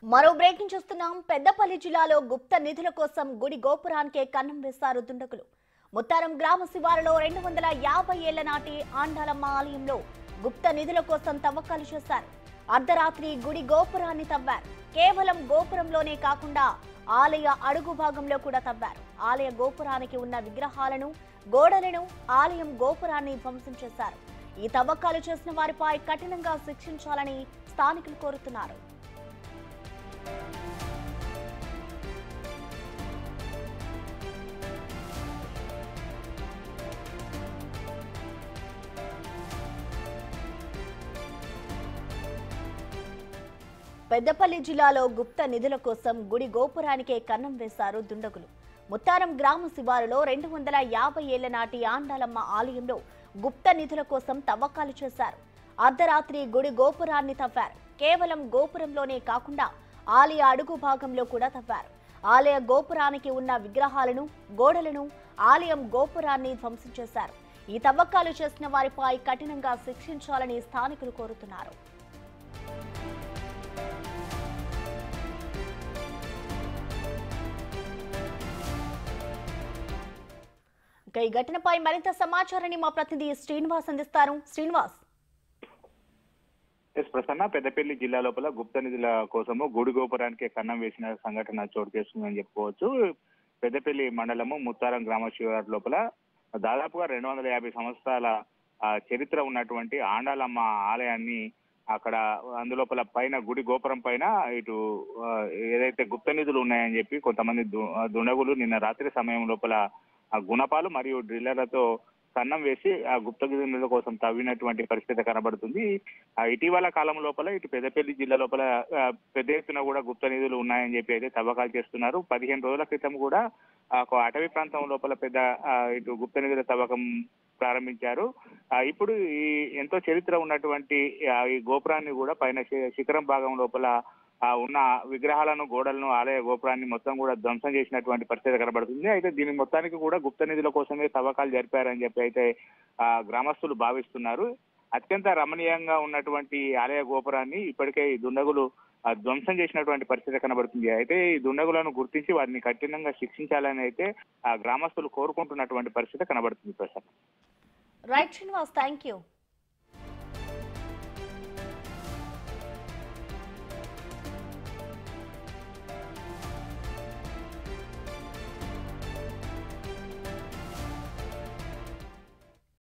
మరో బ్రేకింగ్ చూస్తున్నాం పెద్దపల్లి జిల్లాలో గుప్త నిధుల కోసం గుడి గోపురానికే కన్నం వేశారు దుండగులు ముత్తారం గ్రామ శివారులో రెండు వందల యాభై ఏళ్ల నాటి ఆండాలమ్మ ఆలయంలో గుప్త నిధుల కోసం తవ్వకాలు చేశారు అర్ధరాత్రి గుడి గోపురాన్ని తవ్వారు కేవలం గోపురంలోనే కాకుండా ఆలయ అడుగు భాగంలో కూడా తవ్వారు ఆలయ గోపురానికి ఉన్న విగ్రహాలను గోడలను ఆలయం గోపురాన్ని ధ్వంసం చేశారు ఈ తవ్వకాలు చేసిన వారిపై కఠినంగా శిక్షించాలని స్థానికులు కోరుతున్నారు పెద్దపల్లి జిల్లాలో గుప్త నిధుల కోసం గుడి గోపురానికే కన్నం వేశారు దుండగులు ముత్తారం గ్రామ శివారులో రెండు వందల యాభై ఏళ్ల నాటి ఆండాలమ్మ ఆలయంలో గుప్త నిధుల కోసం తవ్వకాలు చేశారు అర్ధరాత్రి గుడి గోపురాన్ని తవ్వారు కేవలం గోపురంలోనే కాకుండా ఆలయ అడుగు భాగంలో కూడా తవ్వారు ఆలయ గోపురానికి ఉన్న విగ్రహాలను గోడలను ఆలయం గోపురాన్ని ధ్వంసం చేశారు ఈ తవ్వకాలు చేసిన వారిపై కఠినంగా శిక్షించాలని స్థానికులు కోరుతున్నారు ఇక ఈ ఘటనపై మరింత సమాచారాన్ని మా ప్రతినిధి శ్రీనివాస్ అందిస్తారు శ్రీనివాస్ ఎస్ ప్రసన్న పెద్దపల్లి జిల్లా లోపల గుప్త నిధుల కోసము గుడి గోపురానికి కన్నం వేసిన సంఘటన చోటు చేసుకుందని చెప్పుకోవచ్చు పెద్దపల్లి మండలము ముత్తారం గ్రామ శివారు లోపల దాదాపుగా రెండు వందల యాభై సంవత్సరాల ఆ, చరిత్ర ఉన్నటువంటి ఆండాలమ్మ ఆలయాన్ని అక్కడ అందులోపల పైన గుడి గోపురం పైన ఇటు ఆ, ఏదైతే గుప్త నిధులు ఉన్నాయని చెప్పి కొంతమంది దు- ఆ, దుండగులు నిన్న రాత్రి సమయం లోపల ఆ గుణపాలు మరియు డ్రిల్లర్లతో కన్నం వేసి ఆ గుప్త నిధుల కోసం తవ్వినటువంటి పరిస్థితి కనబడుతుంది ఆ ఇటీవల కాలం లోపల ఇటు పెద్దపల్లి జిల్లా లోపల ఆ, పెద్ద ఎత్తున కూడా గుప్త నిధులు ఉన్నాయని చెప్పి అయితే తవ్వకాలు చేస్తున్నారు పదిహేను రోజుల క్రితం కూడా ఆ, ఒక అటవీ ప్రాంతం లోపల పెద్ద ఆ, ఇటు గుప్త నిధుల తవ్వకం ప్రారంభించారు ఆ, ఇప్పుడు ఈ ఎంతో చరిత్ర ఉన్నటువంటి ఆ, ఈ గోపురాన్ని కూడా పైన శి- శిఖరం భాగం లోపల ఆ ఉన్న విగ్రహాలను గోడలను ఆలయ గోపురాన్ని మొత్తం కూడా ధ్వంసం చేసినటువంటి పరిస్థితి కనబడుతుంది అయితే దీని మొత్తానికి కూడా గుప్త నిధుల కోసమే తవ్వకాలు జరిపారని చెప్పి అయితే ఆ గ్రామస్తులు భావిస్తున్నారు అత్యంత రమణీయంగా ఉన్నటువంటి ఆలయ గోపురాన్ని ఇప్పటికే ఈ దుండగులు ఆ, ధ్వంసం చేసినటువంటి పరిస్థితి కనబడుతుంది అయితే ఈ దుండగులను గుర్తించి వారిని కఠినంగా శిక్షించాలని అయితే ఆ గ్రామస్తులు కోరుకుంటున్నటువంటి పరిస్థితి కనబడుతుంది Prasad right Srinivas thank you